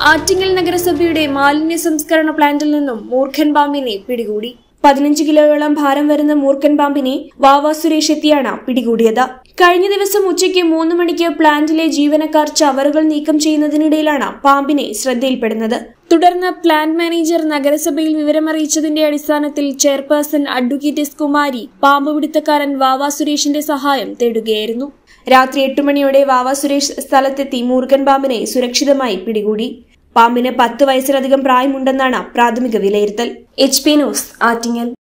ആറ്റിങ്ങൽ നഗരസഭയുടെ മാലിന്യ സംസ്കരണ പ്ലാന്റിൽ നിന്നും മൂർഖൻ പാമ്പിനെ പിടികൂടി പതിനഞ്ച് കിലോയോളം ഭാരം വരുന്ന മൂർഖൻ പാമ്പിനെ വാവ സുരേഷ് എത്തിയാണ് പിടികൂടിയത് കഴിഞ്ഞ ദിവസം ഉച്ചയ്ക്ക് മൂന്ന് മണിക്ക് പ്ലാന്റിലെ ജീവനക്കാർ ചവറുകൾ നീക്കം ചെയ്യുന്നതിനിടയിലാണ് പാമ്പിനെ ശ്രദ്ധയിൽപ്പെടുന്നത് തുടർന്ന് പ്ലാന്റ് മാനേജർ നഗരസഭയിൽ വിവരമറിയിച്ചതിന്റെ അടിസ്ഥാനത്തിൽ ചെയർപേഴ്സൺ അഡ്വക്കേറ്റ് എസ് കുമാരി പാമ്പ് പിടുത്തക്കാരൻ വാവ സുരേഷിന്റെ സഹായം തേടുകയായിരുന്നു രാത്രി എട്ട് മണിയോടെ വാവ സുരേഷ് സ്ഥലത്തെത്തി മൂർഖൻ പാമ്പിനെ സുരക്ഷിതമായി പിടികൂടി പാമ്പിന് പത്ത് വയസ്സിലധികം പ്രായമുണ്ടെന്നാണ് പ്രാഥമിക വിലയിരുത്തൽ എച്ച് പി ന്യൂസ് ആറ്റിങ്ങൽ